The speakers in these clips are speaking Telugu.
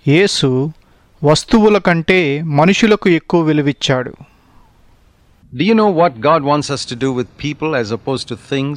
యేసు వస్తువుల కంటే మనుషులకు ఎక్కువ విలువిచ్చాడు Do you know what God wants us to do with people as opposed to things?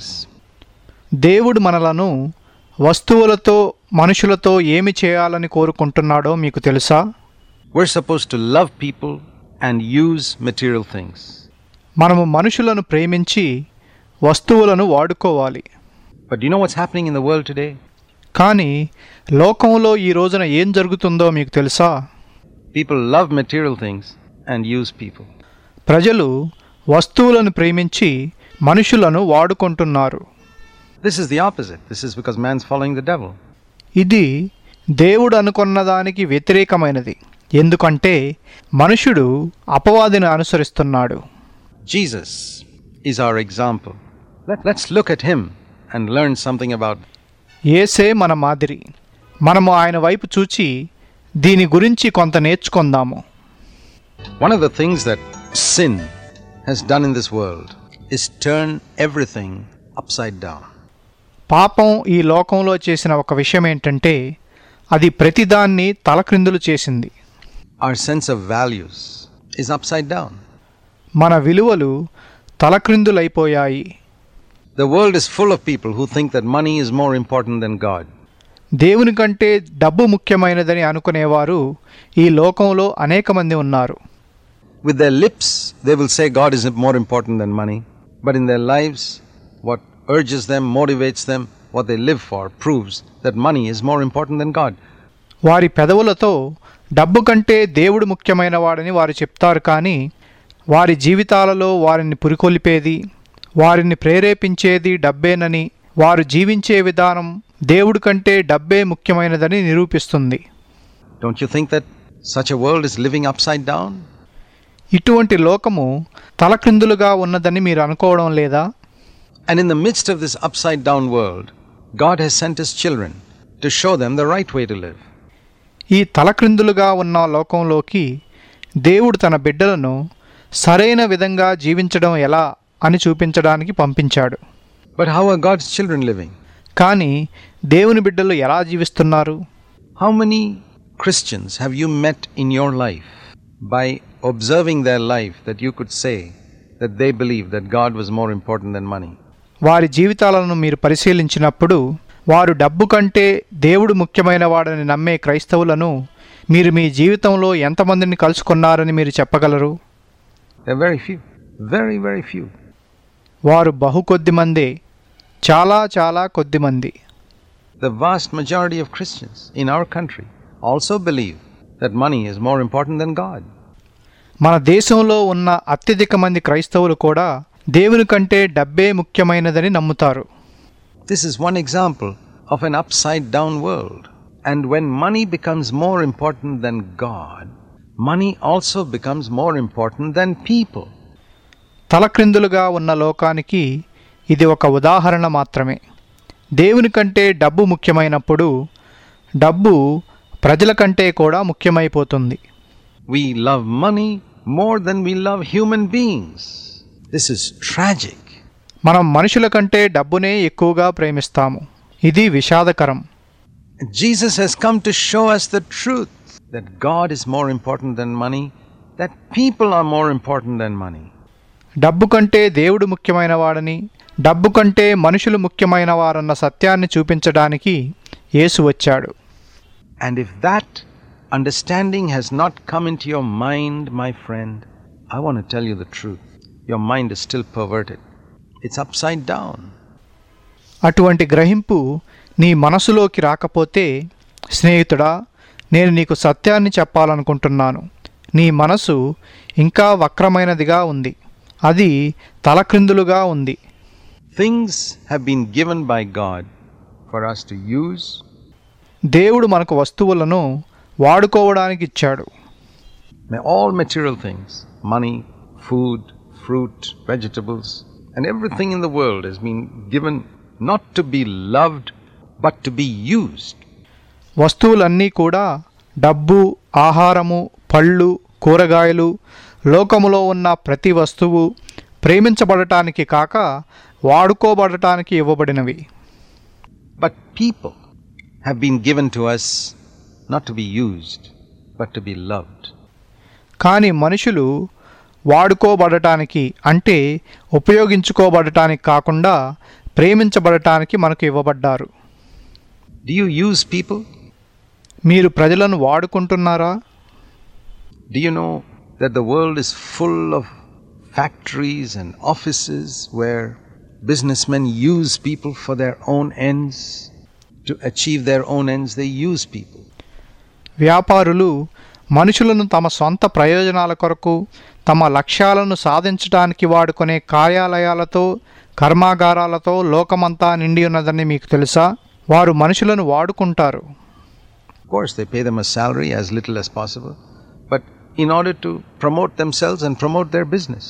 దేవుడు మనలను వస్తువులతో మనుషులతో ఏమి చేయాలని కోరుకుంటున్నాడో మీకు తెలుసా We're supposed to love people and use material things. మనము మనుషులను ప్రేమించి వస్తువులను వాడుకోవాలి But do you know what's happening in the world today? కానీ లోకంలో ఈ రోజున ఏం జరుగుతుందో మీకు తెలుసా People love material things and use people. ప్రజలు వస్తువులను ప్రేమించి మనుషులను వాడుకుంటున్నారు This is the opposite. This is because man's following the devil. ఇది దేవుడు అనుకున్న దానికి వ్యతిరేకమైనది ఎందుకంటే మనుషుడు అపవాదిని అనుసరిస్తున్నాడు Jesus is our example. Let, let's look at him and learn something about ఏసే మన మాదిరి మనము ఆయన వైపు చూచి దీని గురించి కొంత నేర్చుకుందాము One of the things that sin has done in this world is turn everything upside down. పాపం ఈ లోకంలో చేసిన ఒక విషయం ఏంటంటే అది ప్రతిదాన్ని తలక్రిందులు చేసింది Our sense of values is upside down. మన విలువలు తలక్రిందులైపోయాయి The world is full of people who think that money is more important than God. దేవుని కంటే డబ్బు ముఖ్యమైనదని అనుకునేవారు ఈ లోకంలో అనేక మంది ఉన్నారు With their lips, they will say God is more important than money, but in their lives, what urges them, motivates them, what they live for, proves that money is more important than God. వారి పెదవులతో డబ్బు కంటే దేవుడు ముఖ్యమైన వాడని వారు చెప్తారు కానీ వారి జీవితాలలో వారిని పురికొల్పేది వారిని ప్రేరేపించేది డబ్బేనని వారు జీవించే విధానం దేవుడి కంటే డబ్బే ముఖ్యమైనదని నిరూపిస్తుంది Don't you think that such a world is living upside down? ఇటువంటి లోకము తలక్రిందులుగా ఉన్నదని మీరు అనుకోవడం లేదా And in the midst of this upside down world, God has sent His children to show them the right way to live. ఈ తలక్రిందులుగా ఉన్న లోకంలోకి దేవుడు తన బిడ్డలను సరైన విధంగా జీవించడం ఎలా అని చూపించడానికి పంపించాడు But how are God's children living? కానీ దేవుని బిడ్డలు ఎలా జీవిస్తున్నారు How many Christians have you met in your life by observing their life that you could say that they believe that God was more important than money? వారి జీవితాలను మీరు పరిశీలించినప్పుడు వారు డబ్బు కంటే దేవుడు ముఖ్యమైన వాడని నమ్మే క్రైస్తవులను మీరు మీ జీవితంలో ఎంతమందిని కలుసుకున్నారని మీరు చెప్పగలరు They're very few. Very, very few. వారు బహు కొద్ది మందే చాలా చాలా కొద్ది మంది The vast majority of Christians in our country also believe that money is more important than God. మన దేశంలో ఉన్న అత్యధిక మంది క్రైస్తవులు కూడా దేవుని కంటే డబ్బే ముఖ్యమైనదని నమ్ముతారు This is one example of an upside down world. And when money becomes more important than God, money also becomes more important than people. తలక్రిందులుగా ఉన్న లోకానికి ఇది ఒక ఉదాహరణ మాత్రమే దేవుని కంటే డబ్బు ముఖ్యమైనప్పుడు డబ్బు ప్రజల కంటే కూడా ముఖ్యమైపోతుంది We love money more than we love human beings. This is tragic. మనం మనుషుల కంటే డబ్బునే ఎక్కువగా ప్రేమిస్తాము ఇది విషాదకరం Jesus has come to show us the truth that God is more important than money, that people are more important than money. డబ్బు కంటే దేవుడు ముఖ్యమైన వాడని డబ్బు కంటే మనుషులు ముఖ్యమైన వారన్న సత్యాన్ని చూపించడానికి యేసు వచ్చాడు And if that understanding has not come into your mind, my friend, I want to tell you the truth. Your mind is still perverted, it's upside down. అటువంటి గ్రహింపు నీ మనసులోకి రాకపోతే స్నేహితుడా నేను నీకు సత్యాన్ని చెప్పాలనుకుంటున్నాను నీ మనసు ఇంకా వక్రమైనదిగా ఉంది అది తలక్రిందులుగా ఉంది Things have been given by God for us to use, దేవుడు మనకు వస్తువులను వాడుకోవడానికి ఇచ్చాడు May all material things money, food, fruit, vegetables, and everything in the world has been given not to be loved but to be used. వస్తువులన్నీ కూడా డబ్బు ఆహారము పళ్ళు కూరగాయలు లోకములో ఉన్న ప్రతి వస్తువు ప్రేమించబడటానికి కాక వాడుకోబడటానికి ఇవ్వబడినవి But people have been given to us not to be used, but to be loved. కానీ మనుషులు వాడుకోబడటానికి అంటే ఉపయోగించుకోబడటానికి కాకుండా ప్రేమించబడటానికి మనకు ఇవ్వబడ్డారు Do you use people? మీరు ప్రజలను వాడుకుంటున్నారా Do you know that the world is full of factories and offices where businessmen use people for their own ends? To achieve their own ends, they use people. వ్యాపారులు మనుషులను తమ సొంత ప్రయోజనాల కొరకు తమ లక్ష్యాలను సాధించడానికి వాడుకునే కార్యాలయాలతో కర్మాగారాలతో లోకమంతా నిండి ఉన్నదని మీకు తెలుసా వారు మనుషులను వాడుకుంటారు Of course, they pay them a salary as little as possible, but in order to promote themselves and promote their business.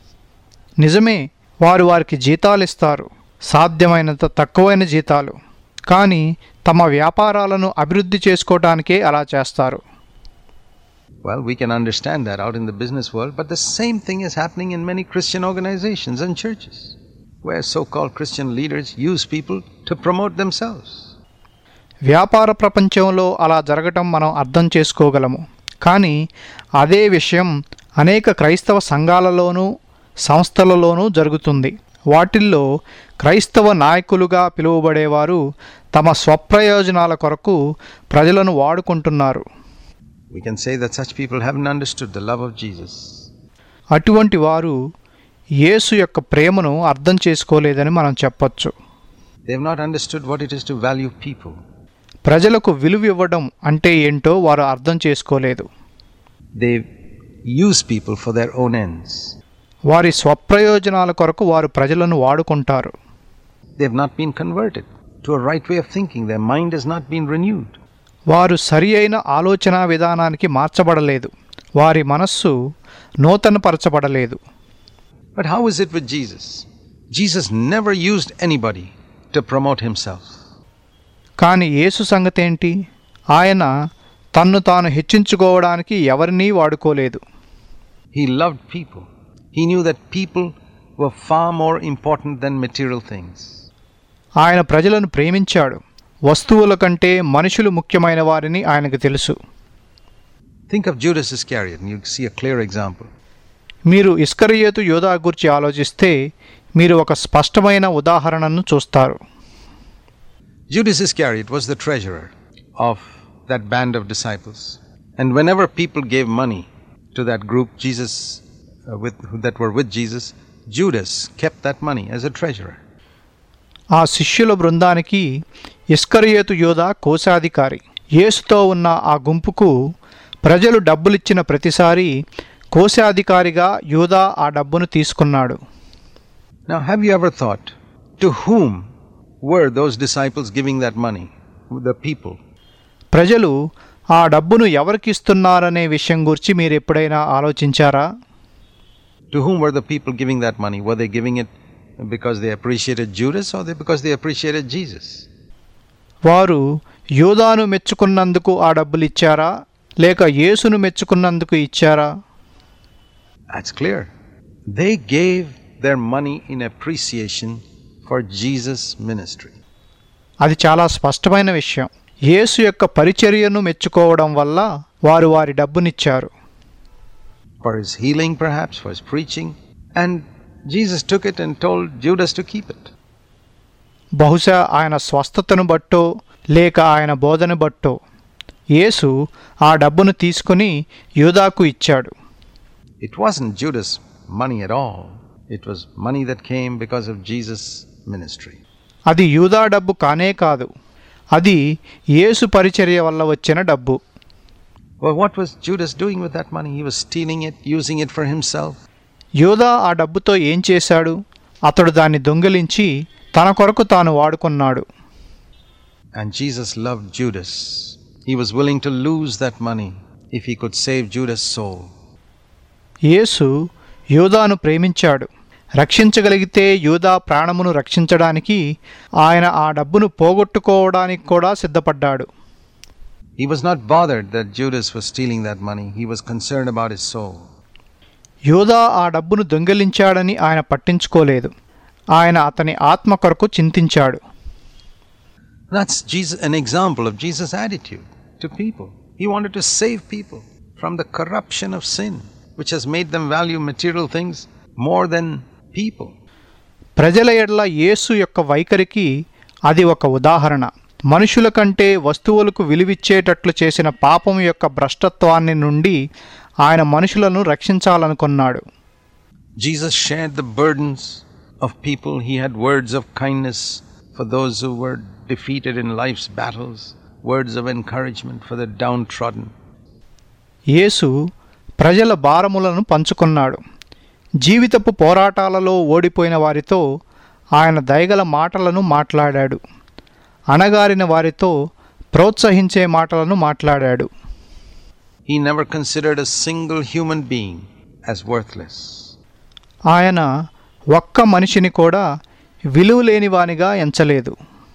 నిజమే వారు వారికి జీతాలు ఇస్తారు సాధ్యమైనంత తక్కువైన జీతాలు కానీ తమ వ్యాపారాలను అభివృద్ధి చేసుకోవటానికే అలా చేస్తారు Well, we can understand that out in the business world, but the same thing is happening in many Christian organizations and churches, where so called Christian leaders use people to promote themselves. వ్యాపార ప్రపంచంలో అలా జరగటం మనం అర్థం చేసుకోగలము కానీ అదే విషయం అనేక క్రైస్తవ సంఘాలలోనూ సంస్థలలోనూ జరుగుతుంది వాటిల్లో క్రైస్తవ నాయకులుగా పిలువబడేవారు తమ స్వప్రయోజనాల కొరకు ప్రజలను వాడుకుంటున్నారు We can say that such people haven't understood the love of Jesus. అటువంటి వారు యేసు యొక్క ప్రేమను అర్థం చేసుకోలేదని మనం చెప్పొచ్చు They have not understood what it is to value people. ప్రజలకు విలువ ఇవ్వడం అంటే ఏంటో వారు అర్థం చేసుకోలేదు They use people for their own ends. వారి స్వప్రయోజనాల కొరకు వారు ప్రజలను వాడుకుంటారు They have not been converted to a right way of thinking. Their mind has not been renewed. వారు సరి అయిన ఆలోచన విధానానికి మార్చబడలేదు వారి మనస్సు నూతనపరచబడలేదు But how is it with Jesus? Jesus never used anybody to promote himself. కానీ యేసు సంగతేంటి ఆయన తన్ను తాను హెచ్చించుకోవడానికి ఎవరినీ వాడుకోలేదు He loved people. He knew that people were far more important than material things. ఆయన ప్రజలను ప్రేమించాడు వస్తువుల కంటే మనుషులు ముఖ్యమైన వారిని ఆయనకు తెలుసు Think of Judas Iscariot, and you see a clear example. మీరు ఇస్కరియేతు యోధా గురించి ఆలోచిస్తే మీరు ఒక స్పష్టమైన ఉదాహరణను చూస్తారు Judas Iscariot was the treasurer of that band of disciples. And whenever people gave money to that group, Jesus, uh, with, that were with Jesus, Judas kept that money as a treasurer. ఆ శిష్యుల బృందానికి ఇస్కరియేతు యోధ కోశాధికారి యేసుతో ఉన్న ఆ గుంపుకు ప్రజలు డబ్బులిచ్చిన ప్రతిసారి కోశాధికారిగా యూదా ఆ డబ్బును తీసుకున్నాడు Now, have you ever thought to whom were those disciples giving that money? The people. ప్రజలు ఆ డబ్బును ఎవరికి ఇస్తున్నారనే విషయం గురించి మీరు ఎప్పుడైనా ఆలోచించారా To whom were the people giving that money? Were they giving it because they appreciated Judas or they because they appreciated Jesus? వారు యూదాను మెచ్చుకున్నందుకు ఆ డబ్బులు ఇచ్చారా లేక యేసును మెచ్చుకున్నందుకు ఇచ్చారా That's clear. They gave their money in appreciation for Jesus' ministry. అది చాలా స్పష్టమైన విషయం యేసు యొక్క పరిచర్యను మెచ్చుకోవడం వల్ల వారు వారి డబ్బునిచ్చారు For his healing, perhaps, for his preaching. And Jesus took it and told Judas to keep it. బహుశా ఆయన స్వస్థతను బట్టో లేక ఆయన బోధన బట్టో యేసు ఆ డబ్బును తీసుకుని యూదాకు ఇచ్చాడు It wasn't Judas' money at all, it was money that came because of Jesus' ministry. అది యూదా డబ్బు కానే కాదు అది యేసు పరిచర్య వల్ల వచ్చిన డబ్బు Well, what was Judas doing with that money? He was stealing it, using it for himself. యూదా ఆ డబ్బుతో ఏం చేశాడు అతడు దాన్ని దొంగిలించి తన కొరకు తాను వాడుకున్నాడు And Jesus loved Judas. He was willing to lose that money if he could save Judas' soul. యేసు యూదాను ప్రేమించాడు రక్షించగలిగితే యూదా ప్రాణమును రక్షించడానికి ఆయన ఆ డబ్బును పోగొట్టుకోవడానికి కూడా సిద్ధపడ్డాడు He was not bothered that Judas was stealing that money, he was concerned about his soul. యూదా ఆ డబ్బును దొంగిలించాడని ఆయన పట్టించుకోలేదు ఆయన అతని ఆత్మ కొరకు చింతించాడు That's Jesus, an example of Jesus' attitude. to people. He wanted to save people from the corruption of sin, which has made them value material things more than people. ప్రజల ఎడల యేసు యొక్క వైఖరికి అది ఒక ఉదాహరణ మనుషుల కంటే వస్తువులకు విలువిచ్చేటట్లు చేసిన పాపం యొక్క భ్రష్టత్వాన్ని నుండి ఆయన మనుషులను రక్షించాలనుకున్నాడు Jesus shared the burdens of people. He had words of kindness for those who were defeated in life's battles, words of encouragement for the downtrodden. యేసు ప్రజల భారములను పంచుకున్నాడు జీవితపు పోరాటాలలో ఓడిపోయిన వారితో ఆయన దయగల మాటలను మాట్లాడాడు అణగారిన వారితో ప్రోత్సహించే మాటలను మాట్లాడాడు He never considered a single human being as worthless. ఆయన ఒక్క మనిషిని కూడా విలువ లేనివానిగా ఎంచలేదు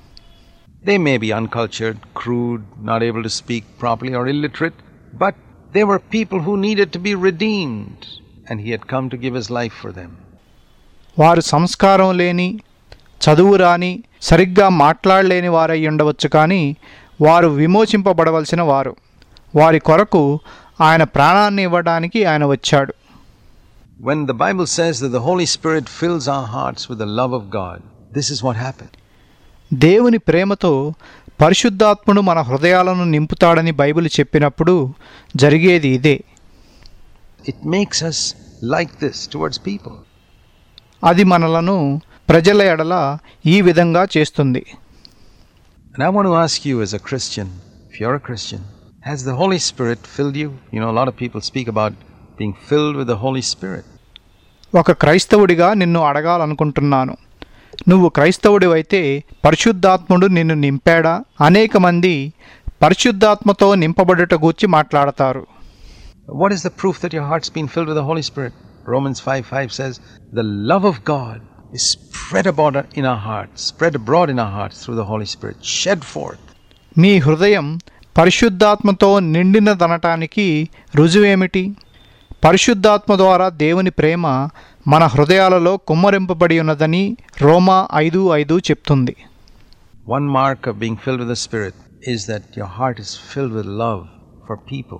They may be uncultured, crude, not able to speak properly, or illiterate, but they were people who needed to be redeemed, and He had come to give His life for them. వారు సంస్కారం లేని చదువు రాని సరిగ్గా మాట్లాడలేని వారై ఉండవచ్చు కానీ వారు విమోచింపబడవలసిన వారు వారి కొరకు ఆయన ప్రాణాన్ని ఇవ్వడానికి ఆయన వచ్చాడు When the Bible says that the Holy Spirit fills our hearts with the love of God, this is what happened. దేవుని ప్రేమతో పరిశుద్ధాత్ముడు మన హృదయాలను నింపుతాడని బైబిల్ చెప్పినప్పుడు జరిగేది ఇదే It makes us like this towards people. అది మనలను ప్రజల ఎడల ఈ విధంగా చేస్తుంది And I want to ask you, as a Christian, if you're a Christian, has the Holy Spirit filled you? You know, a lot of people speak about being filled with the Holy Spirit. ఒక క్రైస్తవుడిగా నిన్ను అడగాలనుకుంటున్నాను నువ్వు క్రైస్తవుడివైతే పరిశుద్ధాత్ముడు నిన్ను నింపాడా అనేక మంది పరిశుద్ధాత్మతో నింపబడుట గూర్చి మాట్లాడతారు What is the proof that your heart's been filled with the Holy Spirit? Romans 5 5 says, The love of God is spread abroad in our hearts, spread abroad in our hearts through the Holy Spirit, shed forth. మీ హృదయం పరిశుద్ధాత్మతో నిండినదనటానికి రుజువేమిటి పరిశుద్ధాత్మ ద్వారా దేవుని ప్రేమ మన హృదయాలలో కుమ్మరింపబడి ఉన్నదని రోమా ఐదు ఐదు చెప్తుంది One mark of being filled with the Spirit is that your heart is filled with love for people.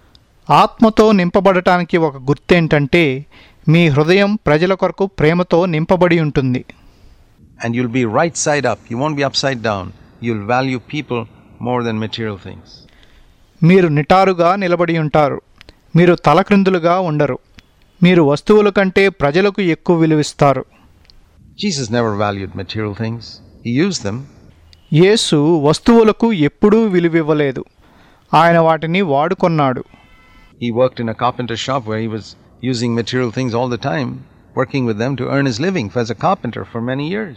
ఆత్మతో నింపబడటానికి ఒక గుర్తేంటంటే మీ హృదయం ప్రజల కొరకు ప్రేమతో నింపబడి ఉంటుంది And you'll be right side up, you won't be upside down. You'll value people more than material things. మీరు నిటారుగా నిలబడి ఉంటారు మీరు తలక్రిందులుగా ఉండరు మీరు వస్తువుల కంటే ప్రజలకు ఎక్కువ విలువిస్తారు Jesus never valued material things, He used them. యేసు వస్తువులకు ఎప్పుడూ విలువివ్వలేదు ఆయన వాటిని వాడుకొన్నాడు He worked in a carpenter shop where he was using material things all the time, working with them to earn his living as a carpenter for many years.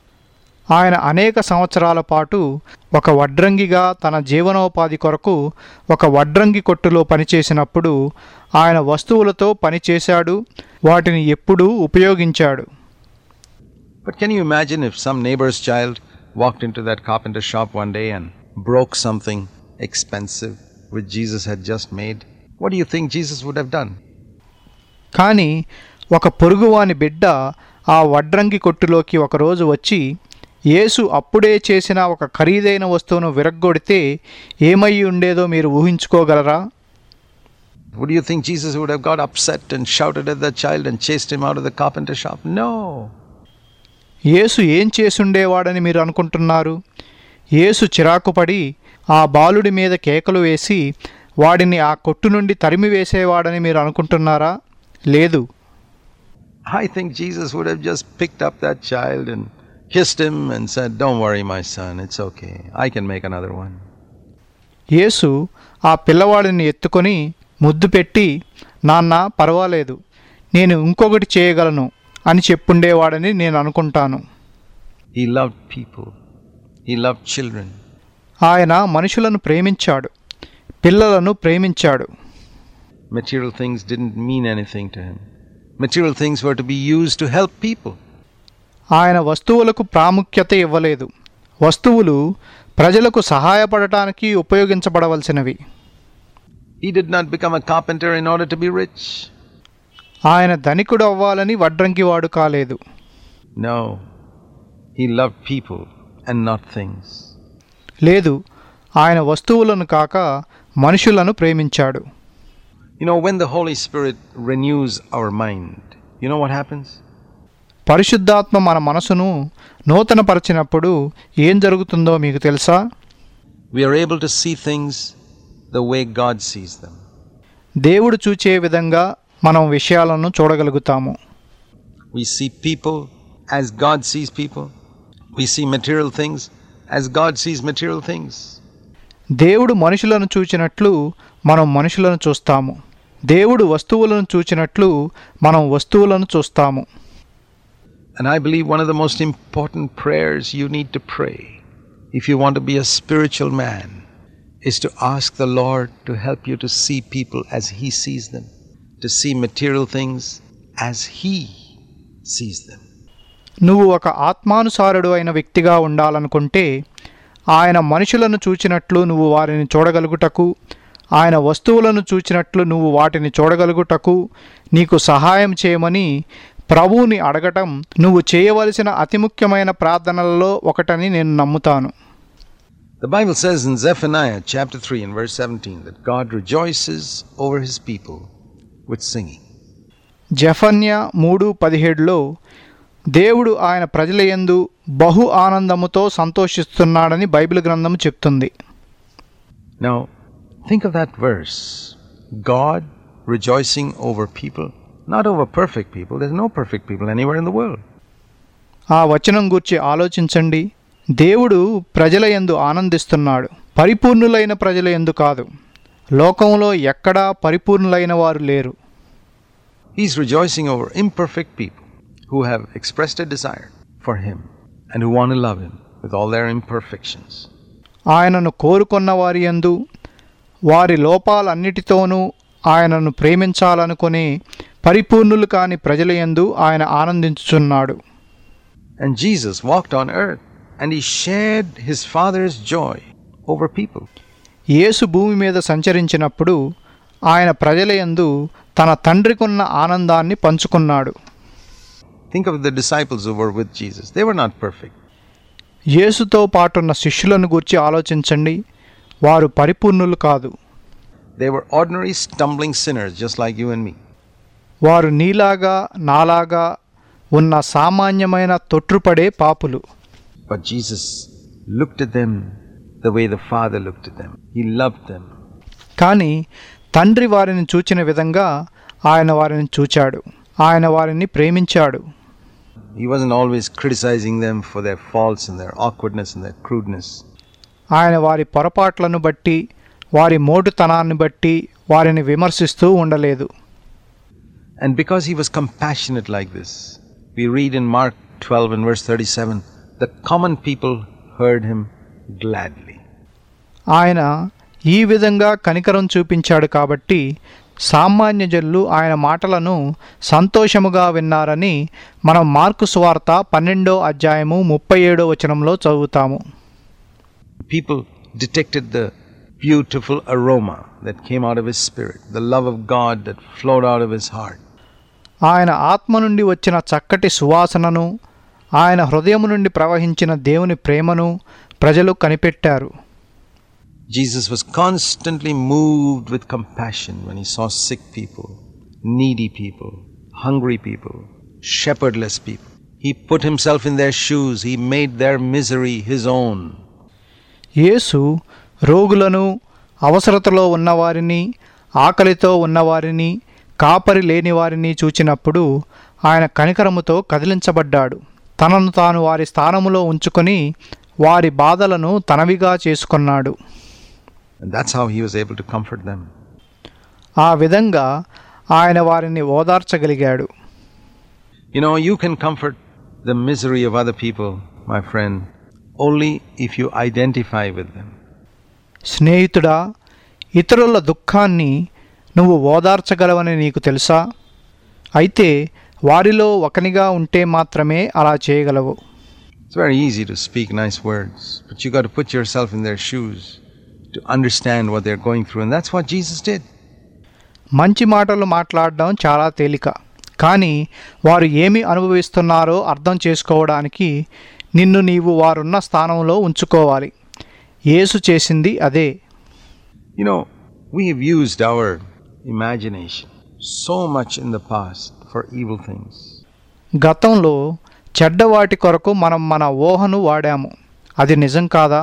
ఆయన అనేక సంవత్సరాల పాటు ఒక వడ్రంగిగా తన జీవనోపాధి కొరకు ఒక వడ్రంగి కొట్టులో పనిచేసినప్పుడు ఆయన వస్తువులతో పనిచేశాడు వాటిని ఎప్పుడూ ఉపయోగించాడు But can you imagine if some neighbor's child walked into that carpenter shop one day and broke something expensive which Jesus had just made? What do you think Jesus would have done? కానీ ఒక పొరుగువాని బిడ్డ ఆ వడ్రంగి కొట్టులోకి ఒకరోజు వచ్చి యేసు అప్పుడే చేసిన ఒక ఖరీదైన వస్తువును విరగ్గొడితే ఏమై ఉండేదో మీరు ఊహించుకోగలరా Would you think Jesus would have got upset and shouted at the child and chased him out of the carpenter shop? No. యేసు ఏం చేసుండేవాడని మీరు అనుకుంటున్నారు యేసు చిరాకుపడి ఆ బాలుడి మీద కేకలు వేసి వాడిని ఆ కొట్టు నుండి తరిమి వేసేవాడని మీరు అనుకుంటున్నారా లేదు I think Jesus would have just picked up that child and kissed him and said, Don't worry, my son, it's okay. I can make another one. యేసు ఆ పిల్లవాడిని ఎత్తుకొని ముద్దు పెట్టి నాన్న పర్వాలేదు నేను ఇంకొకటి చేయగలను అని చెప్పుండేవాడని నేను అనుకుంటాను He loved people, he loved children. ఆయన మనుషులను ప్రేమించాడు పిల్లలను ప్రేమించాడు Material things didn't mean anything to him. Material things were to be used to help people. ఆయన వస్తువులకు ప్రాముఖ్యత ఇవ్వలేదు వస్తువులు ప్రజలకు సహాయపడటానికి ఉపయోగించబడవలసినవి He did not become a carpenter in order to be rich. ఆయన ధనికుడు అవ్వాలని వడ్రంగివాడు కాలేదు No, he loved people and not things. లేదు ఆయన వస్తువులను కాక మనుషులను ప్రేమించాడు You know, when the Holy Spirit renews our mind, you know what happens? పరిశుద్ధాత్మ మన మనసును నూతనపరచినప్పుడు ఏం జరుగుతుందో మీకు తెలుసా We are able to see things the way God sees them. దేవుడు చూచే విధంగా మనం విషయాలను చూడగలుగుతాము We see people as God sees people. We see material things as God sees material things. దేవుడు మనుషులను చూచినట్లు మనం మనుషులను చూస్తాము దేవుడు వస్తువులను చూచినట్లు మనం వస్తువులను చూస్తాము And I believe one of the most important prayers you need to pray if you want to be a spiritual man is to ask the Lord to help you to see people as He sees them, to see material things as He sees them. నువ్వు ఒక ఆత్మానుసారుడు అయిన వ్యక్తిగా ఉండాలనుకుంటే ఆయన మనుషులను చూచినట్లు నువ్వు వారిని చూడగలుగుటకు ఆయన వస్తువులను చూచినట్లు నువ్వు వాటిని చూడగలుగుటకు నీకు సహాయం చేయమని ప్రభువుని అడగటం నువ్వు చేయవలసిన అతి ముఖ్యమైన ప్రార్థనలలో ఒకటని నేను నమ్ముతాను The Bible says in Zephaniah chapter 3 and verse 17 that God rejoices over His people with singing. జఫన్య మూడు పదిహేడులో దేవుడు ఆయన ప్రజల యందు బహు ఆనందముతో సంతోషిస్తున్నాడని బైబిల్ గ్రంథం చెప్తుంది Now, think of that verse God rejoicing over people, not over perfect people. There's no perfect people anywhere in the world. ఆ వచనం గూర్చి ఆలోచించండి దేవుడు ప్రజల యందు ఆనందిస్తున్నాడు పరిపూర్ణులైన ప్రజల యందు కాదు లోకంలో ఎక్కడా పరిపూర్ణులైన వారు లేరు He's rejoicing over imperfect people who have expressed a desire for Him and who want to love Him with all their imperfections. ఆయనను కోరుకున్న వారి యందు వారి లోపాలన్నిటితోనూ ఆయనను ప్రేమించాలనుకునే పరిపూర్ణులు కాని ప్రజల యందు ఆయన ఆనందించుచున్నాడు And Jesus walked on earth and He shared His Father's joy over people. యేసు భూమి మీద సంచరించినప్పుడు ఆయన ప్రజల యందు తన తండ్రికున్న ఆనందాన్ని పంచుకున్నాడు Think of the disciples who were with Jesus. They were not perfect. యేసుతో పాటున్న శిష్యులను గూర్చి ఆలోచించండి వారు పరిపూర్ణులు కాదు They were ordinary stumbling sinners just like you and me. వారు నీలాగా నాలాగా ఉన్న సామాన్యమైన తొట్రుపడే పాపులు But Jesus looked at them the way the Father looked at them. He loved them. కానీ తండ్రి వారిని చూచిన విధంగా ఆయన వారిని చూచాడు ఆయన వారిని ప్రేమించాడు He wasn't always criticizing them for their faults and their awkwardness and their crudeness. ఆయన వారి పొరపాట్లను బట్టి వారి మోటుతనాన్ని బట్టి వారిని విమర్శిస్తూ ఉండలేదు And because he was compassionate like this, we read in Mark 12 and verse 37 the common people heard him gladly. ఆయన ఈ విధంగా కనికరం చూపించాడు కాబట్టి సామాన్య జనులు ఆయన మాటలను సంతోషముగా విన్నారని మనం మార్కు సువార్త పన్నెండో అధ్యాయము ముప్పై ఏడో వచనంలో చదువుతాము People detected the beautiful aroma that came out of his spirit, the love of God that flowed out of his heart. ఆయన ఆత్మ నుండి వచ్చిన చక్కటి సువాసనను ఆయన హృదయం నుండి ప్రవహించిన దేవుని ప్రేమను ప్రజలు కనిపెట్టారు Jesus was constantly moved with compassion when he saw sick people, needy people, hungry people, shepherdless people. He put himself in their shoes, he made their misery his own. యేసు రోగులను అవసరతలో ఉన్నవారిని ఆకలితో ఉన్నవారిని కాపరి లేని వారిని చూచినప్పుడు ఆయన కనికరముతో కదిలించబడ్డాడు తనను తాను వారి స్థానములో ఉంచుకొని వారి బాధలను తనవిగా చేసుకున్నాడు And that's how he was able to comfort them. ఆ విధంగా ఆయన వారిని ఓదార్చగలిగాడు You know, you can comfort the misery of other people, my friend, only if you identify with them. స్నేహితుడా ఇతరుల దుఃఖాన్ని నువ్వు ఓదార్చగలవని నీకు తెలుసా అయితే వారిలో ఒకనిగా ఉంటే మాత్రమే అలా చేయగలవు It's very easy to speak nice words, but you got to put yourself in their shoes to understand what they're going through, and that's what Jesus did. మంచి మాటలు మాట్లాడడం చాలా తేలిక కానీ వారు ఏమి అనుభవిస్తున్నారో అర్థం చేసుకోవడానికి నిన్ను నీవు వారున్న స్థానంలో ఉంచుకోవాలి యేసు చేసింది అదే You know, we have used our imagination so much in the past for evil things. గతంలో చెడ్డవాటి కొరకు మనం మన ఊహను వాడాము అది నిజం కాదా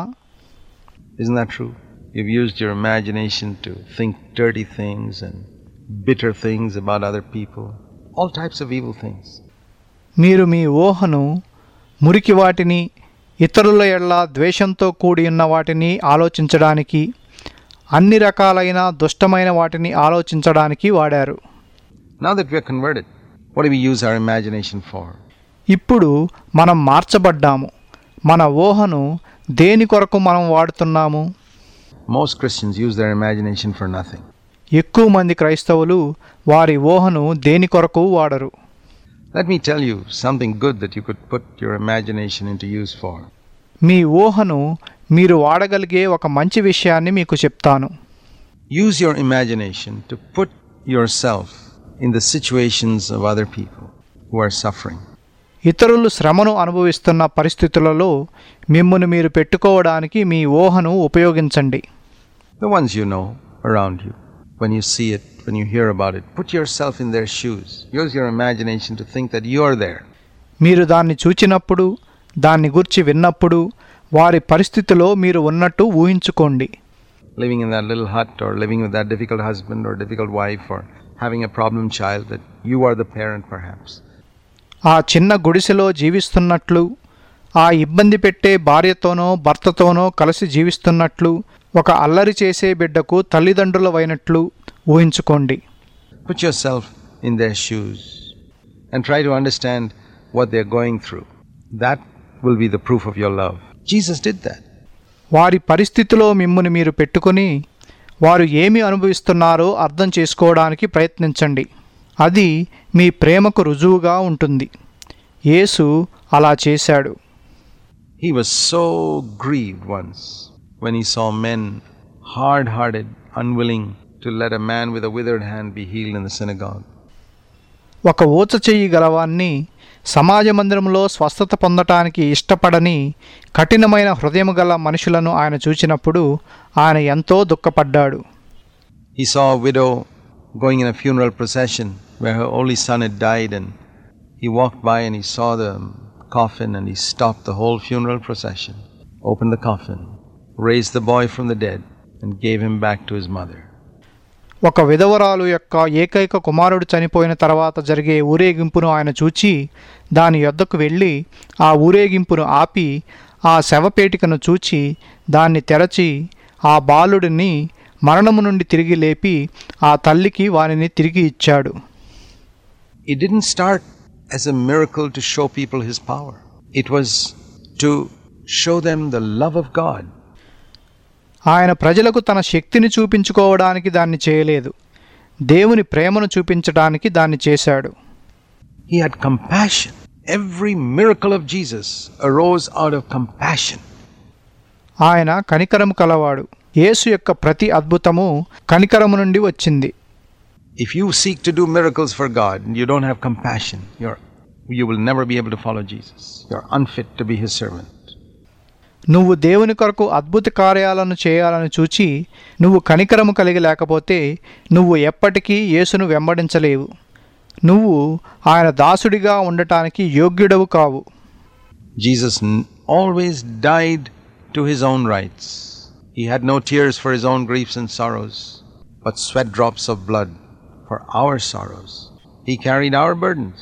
Isn't that true? You've used your imagination to think dirty things and bitter things about other people, all types of evil things. మీరు మీ ఊహను మురికి వాటిని ఇతరుల ఎడల ద్వేషంతో కూడి ఉన్న వాటిని ఆలోచించడానికి అన్ని రకాలైన దుష్టమైన వాటిని ఆలోచించడానికి వాడారు Now that we are converted, what do we use our imagination for? ఇప్పుడు మనం మార్చబడ్డాము మన ఊహను దేని కొరకు మనం వాడుతున్నాము Most Christians use their imagination for nothing. ఎక్కువ మంది క్రైస్తవులు వారి ఊహను దేని కొరకు వాడరు Let me tell you something good that you could put your imagination into use for. మీ ఊహను మీరు వాడగలిగే ఒక మంచి విషయాన్ని మీకు చెప్తాను Use your imagination to put yourself in the situations of other people who are suffering. ఇతరులు శ్రమను అనుభవిస్తున్న పరిస్థితులలో మిమ్మును మీరు పెట్టుకోవడానికి మీ ఊహను ఉపయోగించండి The ones you know around you. When you see it, when you hear about it, put yourself in their shoes. Use your imagination to think that you're there. మీరు దాన్ని చూచినప్పుడు దాన్ని గుర్చి విన్నప్పుడు వారి పరిస్థితిలో మీరు ఉన్నట్టు ఊహించుకోండి Living in that little hut, or living with that difficult husband or difficult wife, or having a problem child, that you are the parent perhaps. ఆ చిన్న గుడిసెలో జీవిస్తున్నట్లు ఆ ఇబ్బంది పెట్టే భార్యతోనో భర్తతోనో కలిసి జీవిస్తున్నట్లు ఒక అల్లరి చేసే బిడ్డకు తల్లిదండ్రులవైనట్లు ఊహించుకోండి Put yourself in their shoes and try to understand what they're going through. That will be the proof of your love. Jesus did that. వారి పరిస్థితిలో మిమ్ముని మీరు పెట్టుకొని వారు ఏమి అనుభవిస్తున్నారో అర్థం చేసుకోవడానికి ప్రయత్నించండి అది మీ ప్రేమకు రుజువుగా ఉంటుంది యేసు అలా చేశాడు He was so grieved once when he saw men hard hearted, unwilling to let a man with a withered hand be healed in the synagogue. ఒక ఊచ చెయ్యి గలవాన్ని సమాజ మందిరంలో స్వస్థత పొందటానికి ఇష్టపడని కఠినమైన హృదయం గల మనుషులను ఆయన చూచినప్పుడు ఆయన ఎంతో దుఃఖపడ్డాడు He saw a widow going in a funeral procession where her only son had died, and he walked by and he saw the coffin and he stopped the whole funeral procession, opened the coffin, raised the boy from the dead, and gave him back to his mother. ఒక విధవరాలు యొక్క ఏకైక కుమారుడు చనిపోయిన తర్వాత జరిగే ఊరేగింపును ఆయన చూచి దాని యొద్దకు వెళ్ళి ఆ ఊరేగింపును ఆపి ఆ శవపేటికను చూచి దాన్ని తెరచి ఆ బాలుడిని మరణము నుండి తిరిగి లేపి ఆ తల్లికి వానిని తిరిగి ఇచ్చాడు It didn't start as a miracle to show people his power, it was to show them the love of God. ఆయన ప్రజలకు తన శక్తిని చూపించుకోవడానికి దాన్ని చేయలేదు దేవుని ప్రేమను చూపించడానికి దాన్ని చేశాడు He had compassion. Every miracle of Jesus arose out of compassion. ఆయన కనికరము కలవాడు యేసు యొక్క ప్రతి అద్భుతము కనికరము నుండి వచ్చింది If you seek to do miracles for God and you don't have compassion, you're, you will never be able to follow Jesus. You're unfit to be His servant. నువ్వు దేవుని కొరకు అద్భుత కార్యాలను చేయాలని చూచి నువ్వు కనికరము కలిగి లేకపోతే నువ్వు ఎప్పటికీ యేసును వెంబడించలేవు నువ్వు ఆయన దాసుడిగా ఉండటానికి యోగ్యుడవు కావు Jesus n- always died to His own rights. He had no tears for His own griefs and sorrows, but sweat drops of blood for our sorrows. He carried our burdens.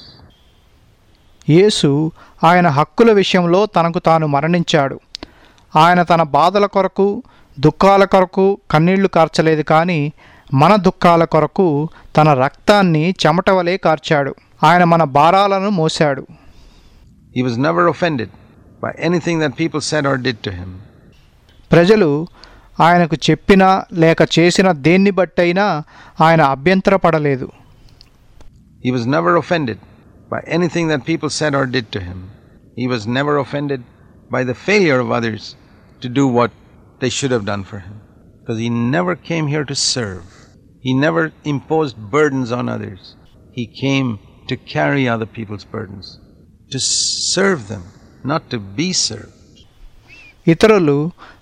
యేసు ఆయన హక్కుల విషయంలో తనకు తాను మరణించాడు ఆయన తన బాధల కొరకు దుఃఖాల కొరకు కన్నీళ్లు కార్చలేదు కానీ మన దుఃఖాల కొరకు తన రక్తాన్ని చెమట వలె కార్చాడు ఆయన మన భారాలను మోశాడు He was never offended by anything that people said or did to Him. ప్రజలు ఆయనకు చెప్పిన లేక చేసిన దేన్ని బట్టైనా ఆయన అభ్యంతరపడలేదు He was never offended by anything that people said or did to him. He was never offended by the failure of others to do what they should have done for him. Because he never came here to serve, he never imposed burdens on others. He came to carry other people's burdens, to serve them, not to be served. ఇతరులు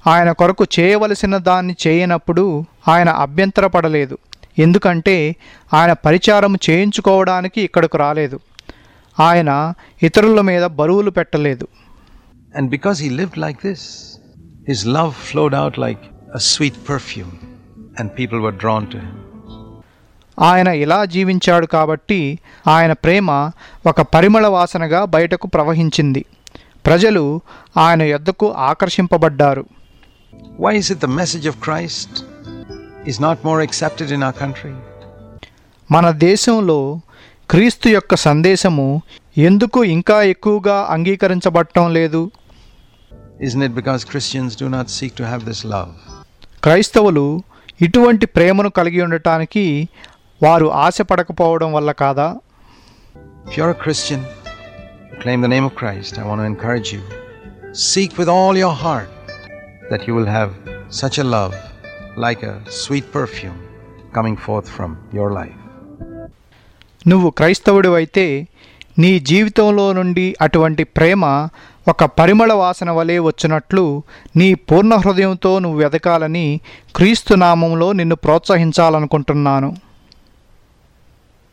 ఆయన కొరకు చేయవలసిన దాన్ని చేయనప్పుడు ఆయన అభ్యంతరపడలేదు ఎందుకంటే ఆయన పరిచారం చేయించుకోవడానికి ఇక్కడకు రాలేదు ఆయన ఇతరుల మీద బరువులు పెట్టలేదు And because he lived like this, his love flowed out like a sweet perfume, and people were drawn to him. ఆయన ఇలా జీవించాడు కాబట్టి ఆయన ప్రేమ ఒక పరిమళ వాసనగా బయటకు ప్రవహించింది ప్రజలు ఆయన యొద్దకు ఆకర్షింపబడ్డారు Why is it the message of Christ is not more accepted in our country? మన దేశంలో క్రీస్తు యొక్క సందేశము ఎందుకు ఇంకా ఎక్కువగా అంగీకరించబడటం లేదు Isn't it because Christians do not seek to have this love? క్రైస్తవులు ఇటువంటి ప్రేమను కలిగి ఉండటానికి వారు ఆశపడకపోవడం వల్ల కాదా If you're a Christian, you claim the name of Christ, I want to encourage you. Seek with all your heart that you will have such a love like a sweet perfume coming forth from your life. నువ్వు క్రైస్తవుడివైతే నీ జీవితంలో నుండి అటువంటి ప్రేమ ఒక పరిమళ వాసన వలె వచ్చినట్లు నీ పూర్ణ హృదయంతో నువ్వు వెదకాలని క్రీస్తు నామంలో నిన్ను ప్రోత్సహించాలనుకుంటున్నాను